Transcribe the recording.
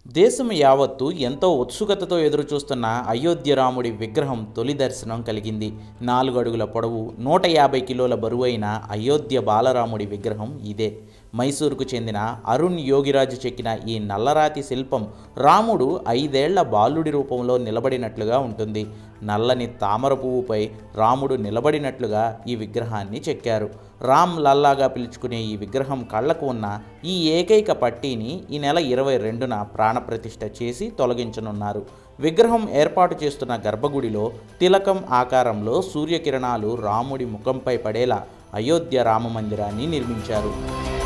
దేశం యావత్తు ఎంతో ఉత్సుకతతో ఎదురుచూస్తున్న అయోధ్య రాముడి విగ్రహం తొలి దర్శనం కలిగింది నాలుగు అడుగుల పొడవు నూట యాభై కిలోల బరువైన అయోధ్య బాలరాముడి విగ్రహం ఇదే మైసూరుకు చెందిన అరుణ్ యోగిరాజు చెక్కిన ఈ నల్లరాతి శిల్పం రాముడు ఐదేళ్ల బాలుడి రూపంలో నిలబడినట్లుగా ఉంటుంది నల్లని తామర పువ్వుపై రాముడు నిలబడినట్లుగా ఈ విగ్రహాన్ని చెక్కారు రామ్ లల్లాగా పిలుచుకునే ఈ విగ్రహం కళ్ళకు ఉన్న ఈ ఏకైక పట్టీని ఈ నెల ఇరవై రెండున ప్రాణప్రతిష్ఠ చేసి తొలగించనున్నారు విగ్రహం ఏర్పాటు చేస్తున్న గర్భగుడిలో తిలకం ఆకారంలో సూర్యకిరణాలు రాముడి ముఖంపై పడేలా అయోధ్య రామ మందిరాన్ని నిర్మించారు